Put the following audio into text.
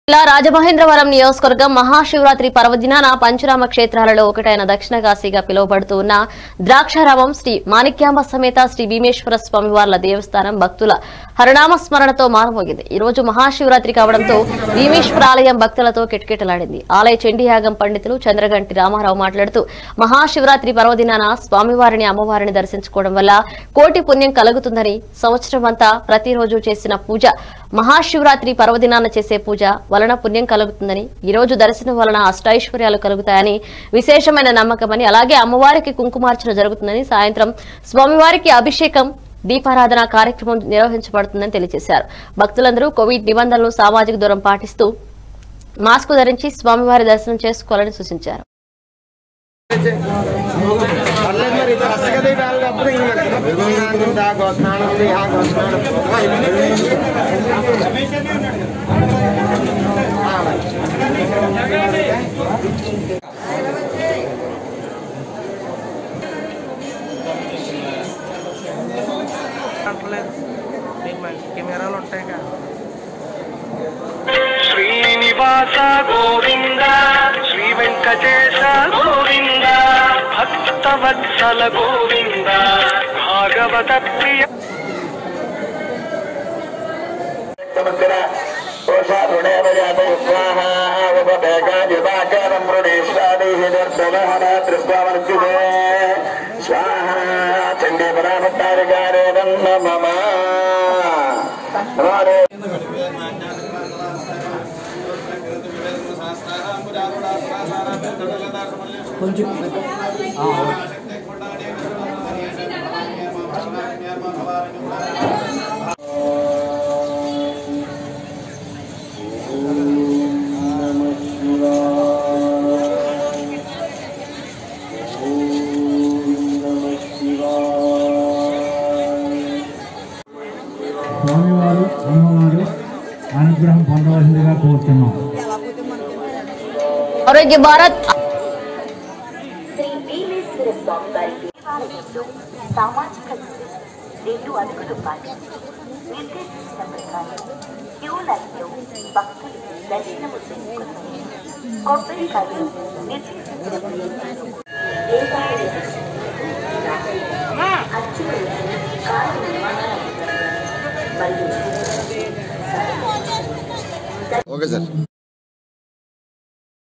జిల్లా రాజమహేంద్రవరం నియోజకవర్గం మహాశివరాత్రి పర్వదినాన పంచరామ క్షేత్రాలలో ఒకటైన దక్షిణ కాశీగా పిలువబడుతూ ఉన్న ద్రాక్షారామం శ్రీ మాణిక్యాంబ సమేత శ్రీ భీమేశ్వర స్వామివార్ల దేవస్థానం భక్తుల హరనామ స్మరణతో మారుమోగింది ఈ రోజు మహాశివరాత్రి కావడంతో భీమేశ్వర ఆలయం భక్తులతో కిటకిటలాడింది ఆలయ చండీయాగం పండితులు చంద్రగంటి రామారావు మాట్లాడుతూ మహాశివరాత్రి పర్వదినాన స్వామివారిని అమ్మవారిని దర్శించుకోవడం వల్ల కోటి పుణ్యం కలుగుతుందని సంవత్సరం అంతా ప్రతిరోజు చేసిన పూజ మహాశివరాత్రి పర్వదినాన చేసే పూజ వలన పుణ్యం కలుగుతుందని ఈ రోజు దర్శనం వలన అష్టైశ్వర్యాలు కలుగుతాయని విశేషమైన నమ్మకమని అలాగే అమ్మవారికి కుంకుమార్చన జరుగుతుందని సాయంత్రం స్వామివారికి అభిషేకం దీపారాధన కార్యక్రమం నిర్వహించబడుతుందని తెలియజేశారు భక్తులందరూ కోవిడ్ నిబంధనలు సామాజిక దూరం పాటిస్తూ మాస్క్ ధరించి స్వామివారి దర్శనం చేసుకోవాలని సూచించారు పర్లేదు మరి కరెక్ట్గా తీయాలి అప్పుడు ఇంకా గోస్నానం ఆ గోస్నానం అంటలేదు మీకు మంచి కెమెరాలు ఉంటాయి కదా శ్రీనివాస గోవింద శ్రీ వెంకటేశ గోవింద భక్తవత్సల గోవింద భాగవత ప్రియ స్వాహ చండీ పరామత్తారికారే మమ స్వామివారు అమ్మవారు అనుగ్రహం పొందవలసిందిగా కోరుతున్నాం ఆరోగ్య భారత్ శ్రీ భీమేశ్వర స్వామి వారి దేవాలయంలో సామాజిక దూరం రెండు అడుగులు పాటి నిర్దేశించిన ప్రకారం క్యూ లైన్లో భక్తులు దర్శనము చేసుకున్నారు కొబ్బరికాయలు నిర్దేశించిన ప్రదేశంలో దేవాలయ అర్చకులు కారు నిర్మాణాధికారులు మరియు ఓకే సార్